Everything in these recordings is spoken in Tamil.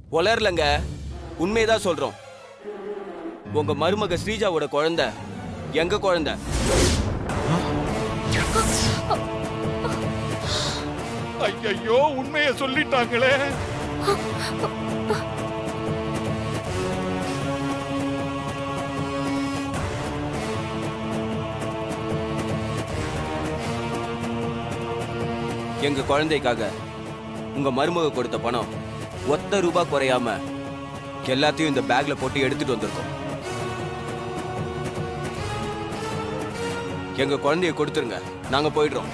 உளரலங்க உண்மையதான் சொல்றோம் உங்க மருமக ஸ்ரீஜாவோட குழந்தை எங்க குழந்தை ஐயோ உண்மையை சொல்லிட்டாங்களே எங்க குழந்தைக்காக உங்க மருமக கொடுத்த பணம் ஒத்த ரூபா குறையாம எல்லாத்தையும் இந்த பேக்ல போட்டு எடுத்துட்டு வந்திருக்கோம் எங்க குழந்தைய கொடுத்துருங்க நாங்க போயிடுறோம்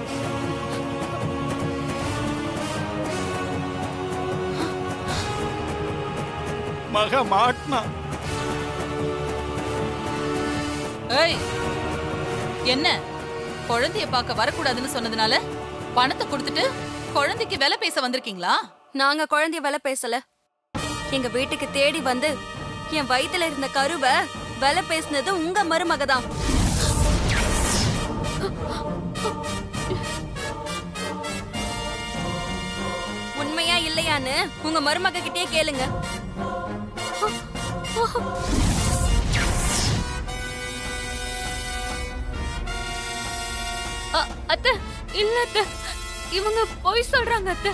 மக மாட்டினா ஏய் என்ன குழந்தைய பார்க்க வரக்கூடாதுன்னு சொன்னதுனால பணத்தை கொடுத்துட்டு குழந்தைக்கு விலை பேச வந்திருக்கீங்களா நாங்க குழந்தைய விலை பேசல எங்க வீட்டுக்கு தேடி வந்து என் வயித்துல இருந்த கருவை விலை பேசினது உங்க மருமக தான் உண்மையா இல்லையான்னு உங்க மருமக கிட்டே கேளுங்க அத்தை இல்ல அத்தை இவங்க போய் சொல்றாங்க அத்தை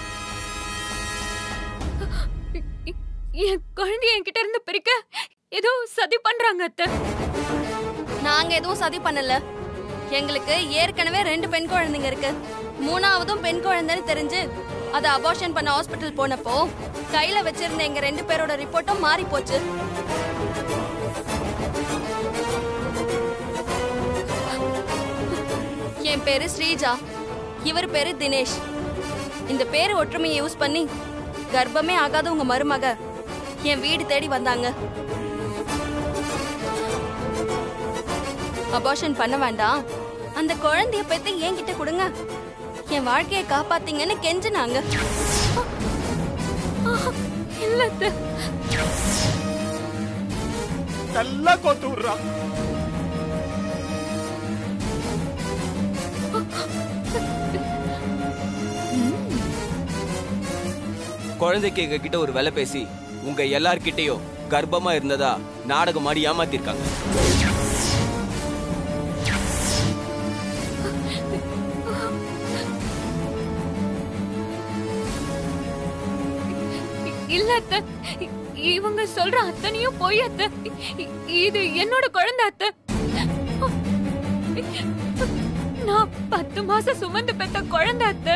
எ- என் குழந்தைய என்கிட்ட இருந்து பிரிக்க ஏதோ சதி பண்றாங்க அத்தை நாங்க எதுவும் சதி பண்ணல எங்களுக்கு ஏற்கனவே ரெண்டு பெண் குழந்தைங்க இருக்கு மூணாவதும் பெண் குழந்தைன்னு தெரிஞ்சு அதை அபார்ஷன் பண்ண ஹாஸ்பிட்டல் போனப்போ கையில வச்சிருந்த எங்க ரெண்டு பேரோட ரிப்போர்ட்டும் மாறி போச்சு என் பேரு ஸ்ரீஜா இவர் பேரு தினேஷ் இந்த பேரு ஒற்றுமையை யூஸ் பண்ணி கர்ப்பமே ஆகாத உங்க மருமக என் வீடு தேடி வந்தாங்க அபார்ஷன் பண்ண வேண்டாம் அந்த குழந்தைய பத்தி என்கிட்ட கொடுங்க என் வாழ்க்கையை காப்பாத்தீங்கன்னு கெஞ்சினாங்க இல்ல அத்தை நல்லா கோத்து விடுறான் குழந்தைக்கு எங்க கிட்ட ஒரு விலை பேசி உங்க எல்லார்கிட்டயும் கர்ப்பமா இருந்ததா நாடகம் ஆடி ஏமாத்திருக்காங்க இல்ல அத்தை இ- இவங்க சொல்ற அத்தனையும் போய் அத்தை இ- இது என்னோட குழந்தை அத்தை நான் பத்து மாசம் சுமந்து பெத்த குழந்தை அத்தை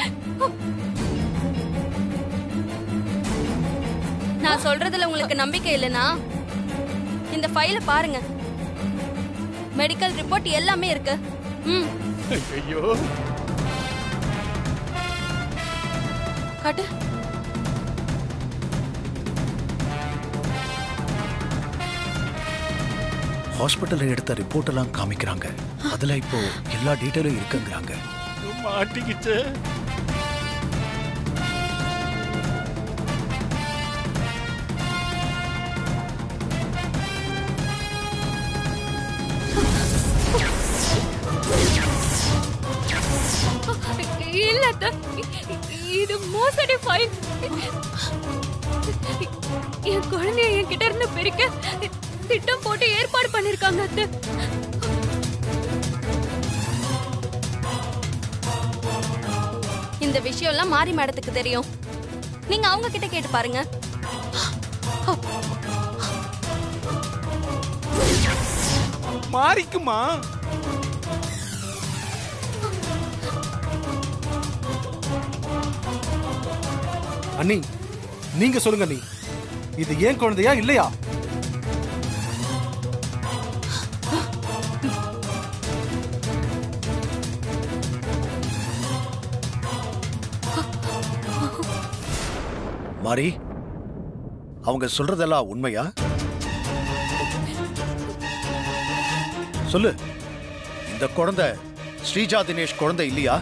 நான் சொல்றதுல உங்களுக்கு நம்பிக்கை இல்லைனா இந்த ஃபைல பாருங்க மெடிக்கல் ரிப்போர்ட் எல்லாமே இருக்கு ம் ஐயோ காட்டு ஹாஸ்பிட்டல்ல எடுத்த ரிப்போர்ட் எல்லாம் காமிக்கிறாங்க அதுல இப்போ எல்லா டீட்டெயிலும் இருக்குங்கிறாங்க மாட்டிக்கிச்சு இல்ல அத்தை இ- இது மோசடி ஃபைல் என் குழந்தைய என்கிட்ட இருந்து பிரிக்க திட்டம் போட்டு ஏற்பாடு பண்ணிருக்காங்க அத்தை இந்த விஷயம் எல்லாம் மாறி மேடத்துக்கு தெரியும் நீங்க அவங்க கிட்ட கேட்டு பாருங்க மாறிக்குமா அண்ணி நீங்க சொல்லுங்க அண்ணி இது ஏன் குழந்தையா இல்லையா மாரி அவங்க சொல்றதெல்லாம் உண்மையா சொல்லு இந்த குழந்தை ஸ்ரீஜா தினேஷ் குழந்தை இல்லையா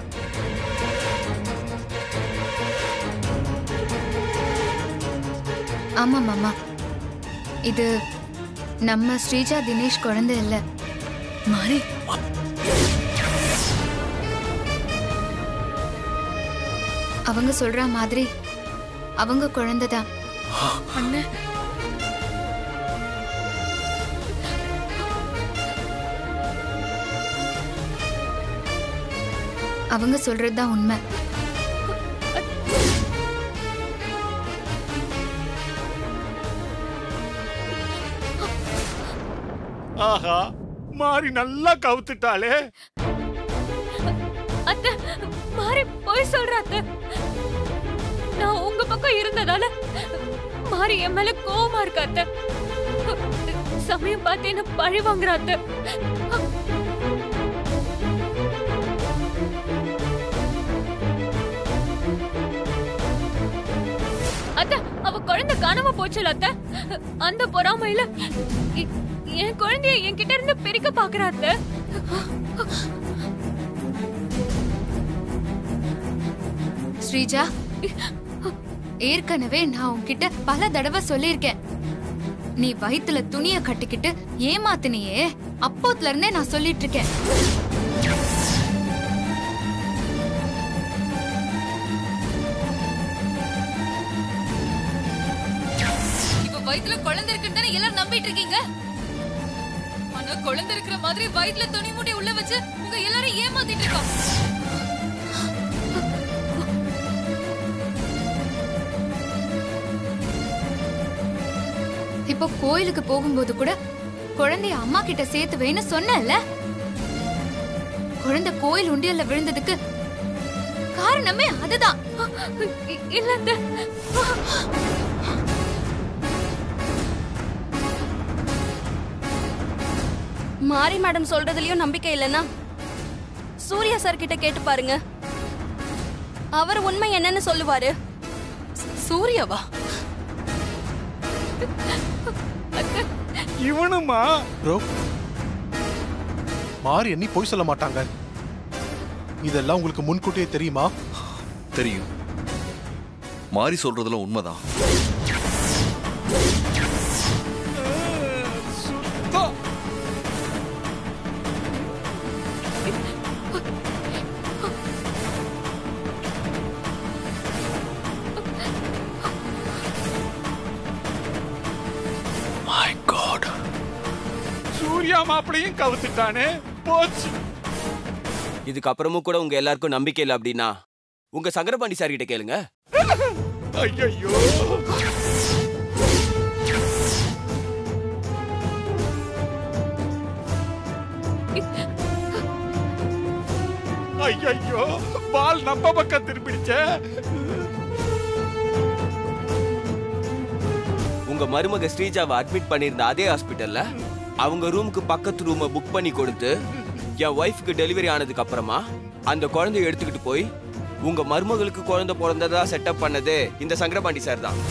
ஆமா மாமா இது நம்ம ஸ்ரீஜா தினேஷ் குழந்தை இல்ல மாறி அவங்க சொல்ற மாதிரி அவங்க குழந்தை தான் அண்ணே அவங்க சொல்றது தான் உண்மை ஆஹா மாறி நல்லா கவுத்துட்டாளே அத்தை மாறி போய் சொல்ற அத்தை நான் உங்க பக்கம் இருந்ததால மாறி என் மேல கோவமா இருக்க அத்தை சமயம் பார்த்து என்ன பழி வாங்குற அத்தை அத்தை அவ குழந்தை காணாம போச்சுல அத்தை அந்த பொறாமையில எ- என் குழந்தைய என்கிட்ட இருந்து பிரிக்க பாக்குற அத்தை ஸ்ரீஜா ஏற்கனவே நான் உன்கிட்ட பல தடவை சொல்லியிருக்கேன் நீ வயித்துல துணிய கட்டிக்கிட்டு ஏமாத்தினியே அப்போத்துல இருந்தே நான் சொல்லிட்டு இருக்கேன் இப்ப வயித்துல குழந்தை இருக்குன்னு தானே எல்லாரும் நம்பிட்டு இருக்கீங்க ஆனா குழந்தை இருக்கிற மாதிரி வயித்துல துணி மூட்டை உள்ள வச்சு உங்க எல்லாரும் ஏமாத்திட்டு இருக்கோம் இப்போ கோயிலுக்கு போகும்போது கூட குழந்தைய அம்மா கிட்ட சேர்த்து வைன்னு சொன்னேன்ல குழந்தை கோயில் உண்டியல்ல விழுந்ததுக்கு காரணமே அதுதான் இ- இல்ல அத்தை மாரி மேடம் சொல்றதுலயும் நம்பிக்கை இல்லைன்னா சூர்யா சார் கிட்ட கேட்டு பாருங்க அவர் உண்மை என்னன்னு சொல்லுவாரு சூர்யாவா இவனுமா ப்ரோ மாறி எண்ணி பொய் சொல்ல மாட்டாங்க இதெல்லாம் உங்களுக்கு முன்கூட்டியே தெரியுமா தெரியும் மாறி சொல்றதுல உண்மைதான் சுத்தம் மை காட் சூர்யா மாப்பிளையும் கவுத்துட்டானே போச்சு இதுக்கப்புறமும் கூட உங்க எல்லாருக்கும் நம்பிக்கை இல்லை அப்படின்னா உங்க சங்கரபாண்டி சார் கிட்ட கேளுங்க ஐயோ ஐயோ பால் நம்ம பக்கம் திரும்பிடுச்சே உங்க மருமக ஸ்ரீஜாவை அட்மிட் பண்ணியிருந்த அதே ஹாஸ்பிட்டல்ல அவங்க ரூமுக்கு பக்கத்து ரூமை புக் பண்ணி கொடுத்து என் ஒய்ஃப்க்கு டெலிவரி ஆனதுக்கு அப்புறமா அந்த குழந்தைய எடுத்துக்கிட்டு போய் உங்க மருமகளுக்கு குழந்தை பிறந்ததா செட்டப் பண்ணது இந்த சங்கரபாண்டி சார் தான்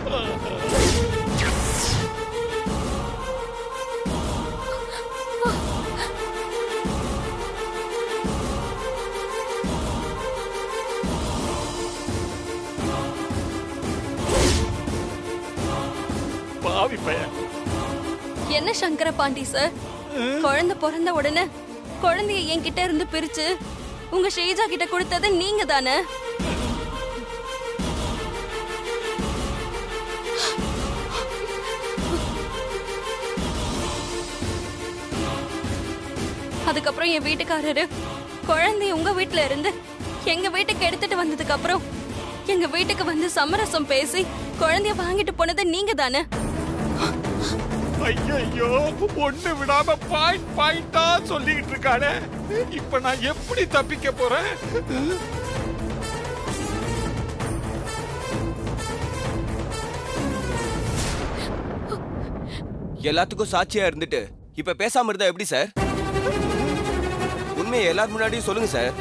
பாவி பையன் என்ன சங்கர பாண்டி சார் குழந்தை பிறந்த உடனே குழந்தைய என்கிட்ட இருந்து பிரிச்சு உங்க ஸ்ரீஜா கிட்ட கொடுத்தது நீங்க தானே அதுக்கப்புறம் என் வீட்டுக்காரரு குழந்தைய உங்க வீட்ல இருந்து எங்க வீட்டுக்கு எடுத்துட்டு வந்ததுக்கு அப்புறம் எங்க வீட்டுக்கு வந்து சமரசம் பேசி குழந்தைய வாங்கிட்டு போனது நீங்க தானே ஐயோ ஒண்ணு விடாம பாயிண்ட் பாயிண்டா சொல்லிக்கிட்டு இருக்கானே இப்ப நான் எப்படி தப்பிக்க போறேன் எல்லாத்துக்கும் சாட்சியா இருந்துட்டு இப்ப பேசாம இருந்தா எப்படி சார் உண்மையை எல்லாரும் முன்னாடியும் சொல்லுங்க சார்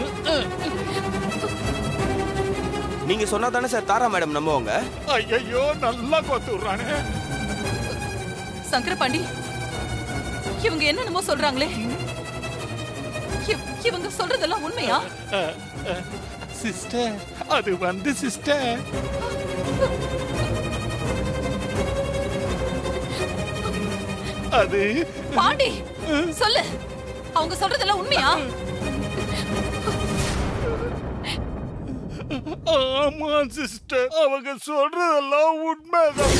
நீங்க சொன்னா தானே சார் தாரா மேடம் நம்புவாங்க ஐயோ நல்லா கொத்து விடுறானே சங்கரபாண்டி இவங்க என்னென்னமோ சொல்றாங்களே இவ்- இவங்க சொல்றதெல்லாம் உண்மையா சிஸ்டர் அது வந்து சிஸ்டர் அது பாண்டி சொல்லு அவங்க சொல்றதெல்லாம் உண்மையா ஆமா சிஸ்டர் அவங்க சொல்றதெல்லாம் உண்மைதான்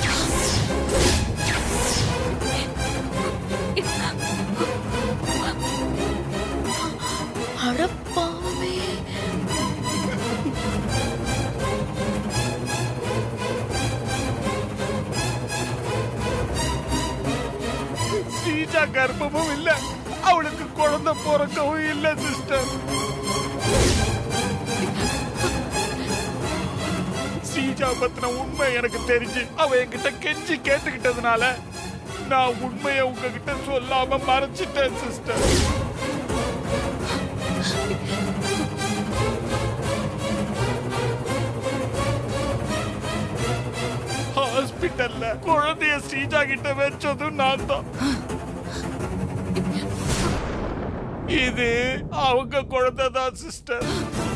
அடப்பாவே ஸ்ரீஜா கர்ப்பமும் இல்ல அவளுக்கு குழந்தை பிறக்கவும் இல்ல சிஸ்டர் ஸ்ரீஜா பத்தின உண்மை எனக்கு தெரிஞ்சு அவ என்கிட்ட கெஞ்சி கேட்டுக்கிட்டதுனால நான் உண்மையை உங்ககிட்ட சொல்லாம மறைச்சிட்டேன் சிஸ்டர் ஹாஸ்பிட்டல்ல குழந்தைய ஸ்ரீஜா கிட்ட வச்சதும் நான் தான் இது அவங்க குழந்தை தான் சிஸ்டர்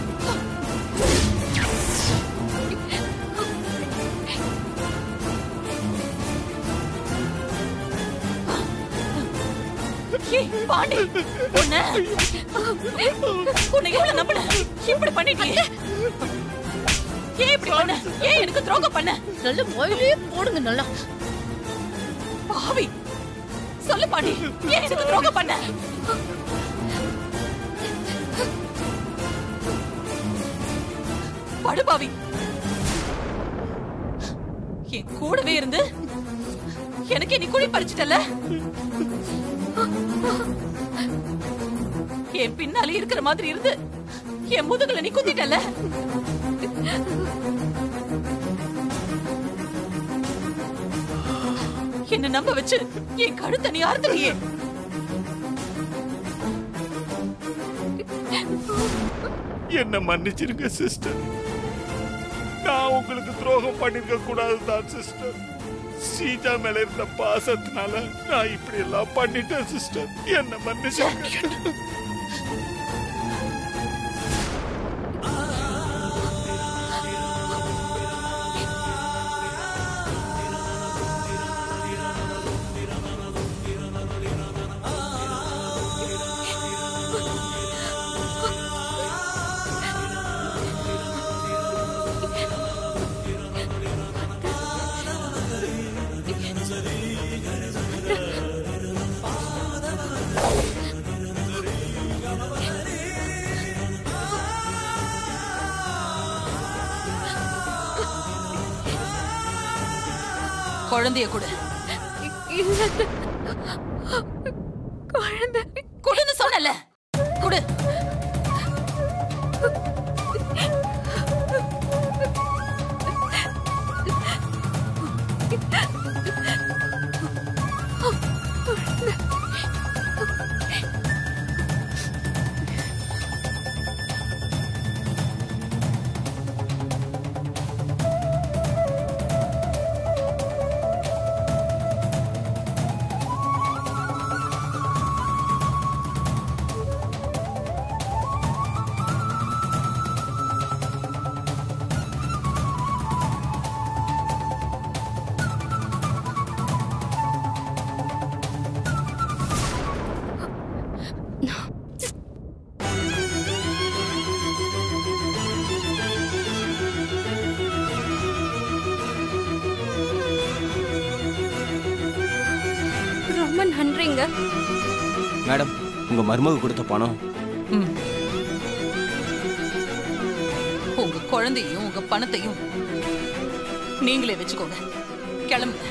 ஏய், பாண்டி உன்னை உன்னை எவ்வளவு நம்பின இப்படி பண்ணிட்டியே ஏன் இப்படி பண்ண ஏன் எனக்கு துரோகம் பண்ண நல்ல வாயிலே போடுங்க நல்லா பாவி சொல்லு பாண்டி ஏன் எனக்கு துரோகம் பண்ண படுபாவி என் கூடவே இருந்து எனக்கு நீ குழி பறிச்சிட்டல என் பின்னாலே இருக்கிற மாதிரி இருந்து என் முதுகுல நீ குத்திட்டல என்ன நம்ப வச்சு என் கழுத்தை நீ அறுத்துட்டியே என்ன மன்னிச்சிருங்க சிஸ்டர் நான் உங்களுக்கு துரோகம் பண்ணிருக்க கூடாது தான் சிஸ்டர் சீஜா மேல இருந்த பாசத்தினால நான் இப்படி எல்லாம் பண்ணிட்டேன் சிஸ்டர் என்ன மன்னிச்சிருங்க குழந்தைய கொடு இல்ல குழந்தை கொடுன்னு சொன்னல கொடு ரொம்ப நன்றிங்க மேடம் உங்க மருமக கொடுத்த பணம் ம். உங்க குழந்தையும் உங்க பணத்தையும் நீங்களே வச்சுக்கோங்க கிளம்புங்க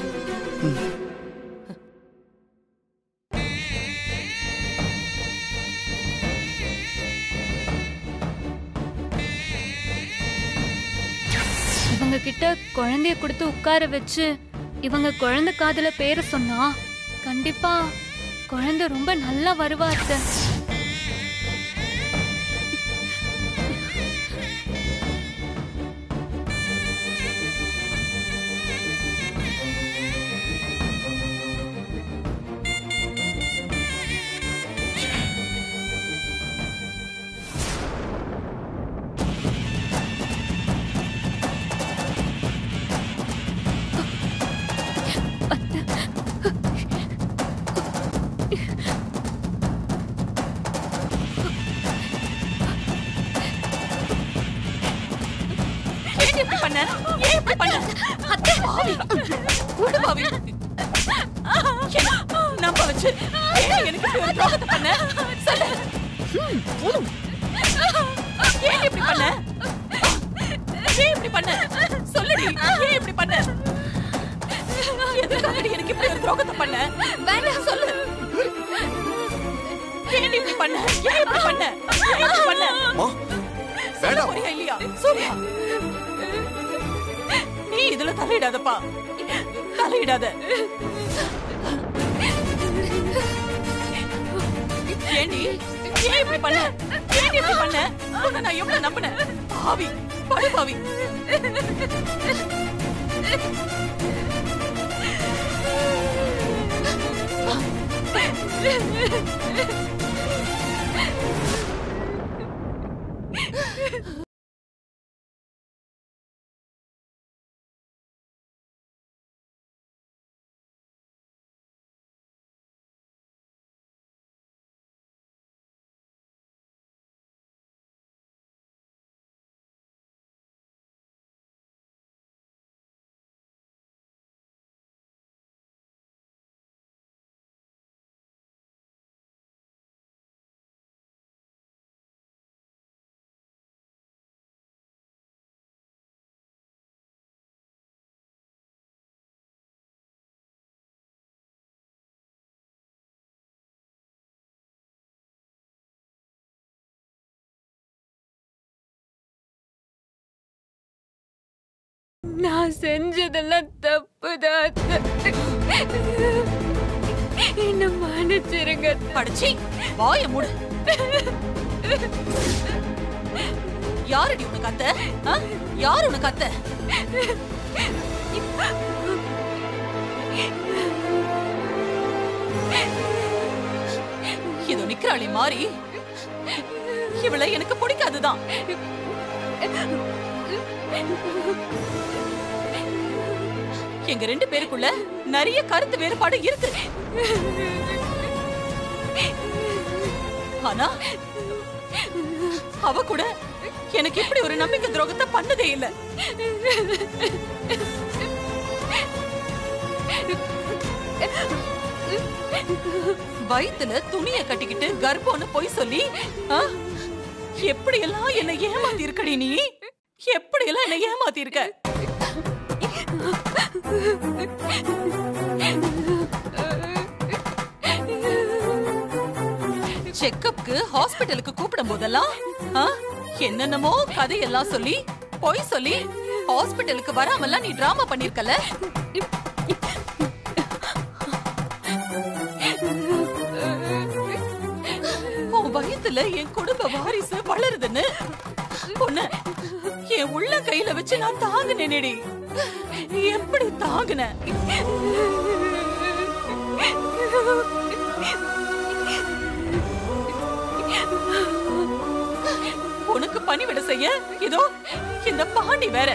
இவங்க கிட்ட குழந்தைய கொடுத்து உட்கார வச்சு இவங்க குழந்தை காதுல பேர சொன்னா கண்டிப்பா குழந்தை ரொம்ப நல்லா வருவா அத்தை பாவி விடு பாவி என்ன நம்ப வச்சு ஏன் எனக்கு இப்படி ஒரு துரோகத்தை பண்ண சொல்லு ம், விடு. ஏன் இப்படி பண்ண ஏன் இப்படி பண்ண சொல்லுடி ஏன் இப்படி பண்ண எதுக்காகடி எனக்கு இப்படி ஒரு துரோகத்தை பண்ண வேண்டாம் சொல்லு ஏன் இப்படி பண்ண ஏன் இப்படி பண்ண ஏன் இப்படி பண்ண மா சொல்ல வேண்டாம் போறியா இல்லையா சூர்யா நீ இதுல தலையிடாதப்பா தலையிடாத ஏண்டி ஏன் இப்படி பண்ண ஏன் இப்படி பண்ண உன்னை நான் எவ்வளவு நம்பினேன் பாவி படு பாவி நான் செஞ்சதெல்லாம் தப்புதான் அத்தை. என்ன மன்னிச்சிருங்க அத்தை. படிச்சி வாய மூடு யாரடி உனக்கு அத்தை ஆ? யார் உனக்கு அத்தை இதோ நிக்கிறாளே மாறி இவளை எனக்கு பிடிக்காதுதான் எங்க ரெண்டு பேருக்குள்ள நிறைய கருத்து வேறுபாடு இருக்கு ஆனா அவ கூட எனக்கு இப்படி ஒரு நம்பிக்கை துரோகத்தை பண்ணதே இல்ல வயித்துல துணிய கட்டிக்கிட்டு கர்ப்பம்னு பொய் சொல்லி ஆ? எப்படியெல்லாம் என்ன ஏமாத்தி இருக்கடி நீ எப்படியெல்லாம் என்ன ஏமாத்தி இருக்க செக்கப்க்கு ஹாஸ்பிட்டலுக்கு கூப்பிடும் போதெல்லாம் ஆ, என்னென்னமோ கதையெல்லாம் சொல்லி பொய் சொல்லி ஹாஸ்பிட்டலுக்கு வராமல்லாம் நீ டிராமா பண்ணிருக்கல உன் வயத்துல என் குடும்ப வாரிசு வளருதுன்னு பொண்ணு என் உள்ள கையில வச்சு நான் தாங்குனேனேடி எப்படி தாங்குன உனக்கு பணிவிட செய்ய இதோ இந்த பாண்டி வேற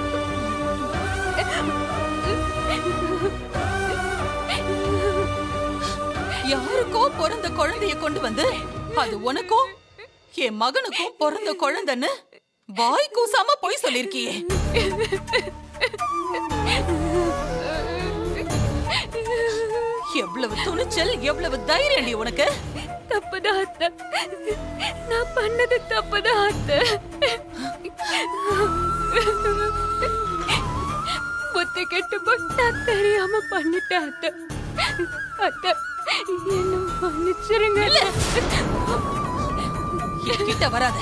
யாருக்கோ பிறந்த குழந்தைய கொண்டு வந்து அது உனக்கும் என் மகனுக்கும் பிறந்த குழந்தைன்னு வாய் கூசாம போய் சொல்லிருக்கியே எவ்வளவு துணிச்சல் எவ்வளவு தைரியம்டி உனக்கு தப்புதான் அத்தை. நான் பண்ணது தப்புதான் அத்தை. புத்தி கெட்டு போய் நான் தெரியாம பண்ணிட்டேன் அத்தை. அத்தை, என்னை மன்னிச்சிருங்க கிட்ட வராத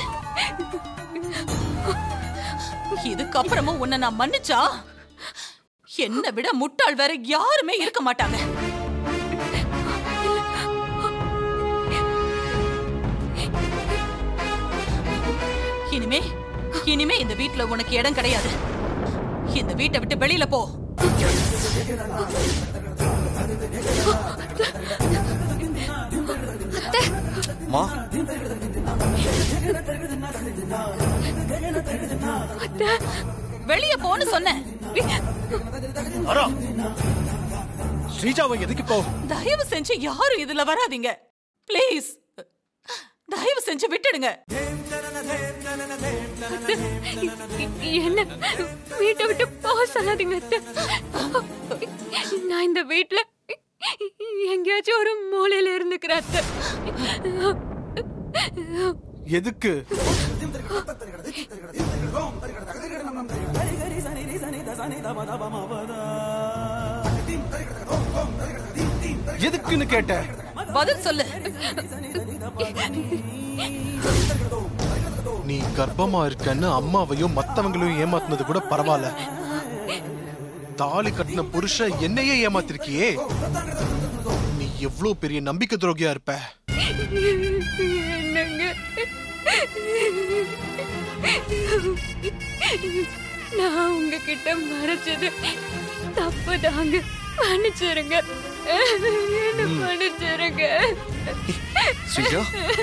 இதுக்கப்புறமும் உன்னை நான் மன்னிச்சா என்னை விட முட்டாள் வேற யாருமே இருக்க மாட்டாங்க இனிமே இனிமே இந்த வீட்ல உனக்கு இடம் கிடையாது இந்த வீட்டை விட்டு வெளியில போ மா வெளிய போன்னு சொன்னேன் வரா ஸ்ரீஜாவை எதுக்கு இப்போ தயவு செஞ்சு யாரும் இதுல வராதீங்க ப்ளீஸ் தயவு செஞ்சு விட்டுடுங்க என்ன வீட்டை விட்டு போக சொல்லாதீங்க அத்தை. வீட்ல எங்கேயாச்சும் ஒரு மூலையில இருந்துக்கிற அத்தை எதுக்கு எதுக்குன்னு கேட்டேன் பதில் சொல்லு நீ கர்ப்பமா இருக்கன்னு அம்மாவையும் மத்தவங்களையும் ஏமாத்துனது கூட பரவாயில்ல தாலி கட்டின புருஷன் என்னையே ஏமாத்திருக்கியே நீ எவ்வளவு பெரிய நம்பிக்கை துரோகியா இருப்ப என்னங்க நான் உங்ககிட்ட மறைச்சது தப்புதாங்க மன்னிச்சிருங்க என்ன மன்னிச்சிருங்க ஸ்ரீஜா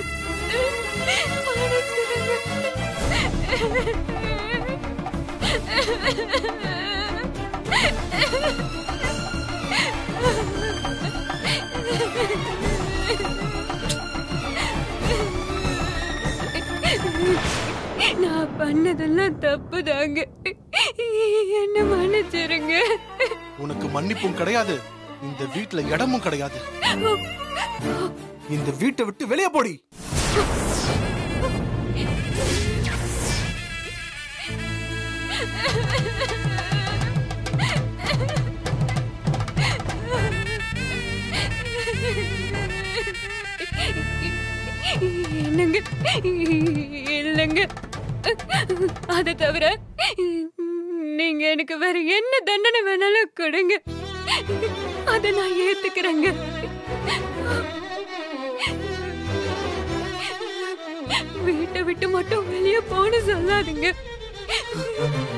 நான் பண்ணதெல்லாம் தப்புதாங்க என்ன மன்னிச்சிருங்க உனக்கு மன்னிப்பும் கிடையாது இந்த வீட்ல இடமும் கிடையாது இந்த வீட்டை விட்டு வெளியே போடி என்னங்க இல்லைங்க அதை தவிர நீங்க எனக்கு வேற என்ன தண்டனை வேணாலும் கொடுங்க அதை நான் ஏத்துக்கிறேங்க வீட்டை விட்டு மட்டும் வெளியே போன்னு சொல்லாதீங்க